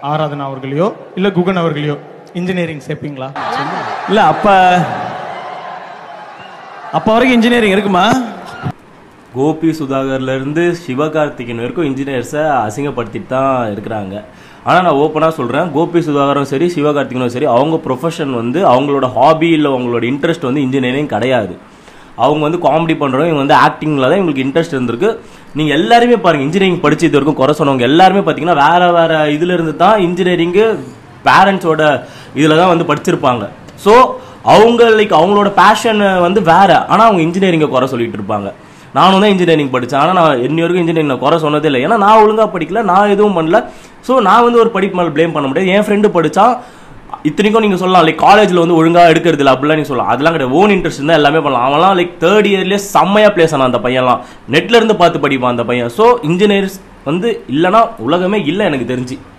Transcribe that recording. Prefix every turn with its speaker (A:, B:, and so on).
A: ஆராதனா அவர்களையோ இல்ல குகன் அவர்களையோ இன்ஜினியரிங் சேர்ப்பீங்களா
B: இல்ல அப்ப அப்ப வரைக்கும் இன்ஜினியரிங் இருக்குமா
C: கோபி சுதாகர்ல இருந்து சிவகார்த்திகேயன் வரைக்கும் இன்ஜினியர்ஸை அசிங்கப்படுத்திட்டு தான் இருக்கிறாங்க ஆனால் நான் ஓப்பனாக சொல்கிறேன் கோபி சுதாகரும் சரி சிவகார்த்திகனும் சரி அவங்க ப்ரொஃபஷன் வந்து அவங்களோட ஹாபி இல்லை அவங்களோட இன்ட்ரெஸ்ட் வந்து இன்ஜினியரிங் கிடையாது அவங்க வந்து காமெடி பண்ணுறவங்க இவங்க வந்து ஆக்டிங்கில் தான் இவங்களுக்கு இன்ட்ரெஸ்ட் இருந்திருக்கு நீங்கள் எல்லாருமே பாருங்கள் இன்ஜினியரிங் படிச்சு இது வரைக்கும் குறை சொன்னவங்க எல்லாருமே பார்த்தீங்கன்னா வேற வேற இதுல இருந்து தான் இன்ஜினியரிங்கு பேரண்ட்ஸோட இதில் தான் வந்து படிச்சிருப்பாங்க ஸோ அவங்க லைக் அவங்களோட பேஷன் வந்து வேற ஆனால் அவங்க இன்ஜினியரிங்கை குறை சொல்லிட்டு இருப்பாங்க நானும் தான் இன்ஜினியரிங் படித்தேன் ஆனால் நான் இன்னி வரைக்கும் இன்ஜினியரிங் நான் குறை சொன்னதே இல்லை ஏன்னா நான் ஒழுங்காக படிக்கல நான் எதுவும் பண்ணல ஸோ நான் வந்து ஒரு படிப்பு மேலே ப்ளேம் பண்ண முடியாது என் ஃப்ரெண்டு படித்தா இத்தனைக்கும் நீங்கள் சொல்லலாம் லைக் காலேஜில் வந்து ஒழுங்காக எடுக்கிறது இல்லை அப்படிலாம் நீங்கள் சொல்லலாம் அதெல்லாம் கிடையாது ஓன் இன்ட்ரெஸ்ட் இருந்தால் எல்லாமே பண்ணலாம் அவன்லாம் லைக் தேர்ட் இயர்லேயே செம்மையாக பிளேஸ் ஆனான் அந்த பையன்லாம் நெட்ல இருந்து பார்த்து படிப்பான் அந்த பையன் ஸோ இன்ஜினியர்ஸ் வந்து இல்லைன்னா உலகமே இல்லை எனக்கு தெரிஞ்சு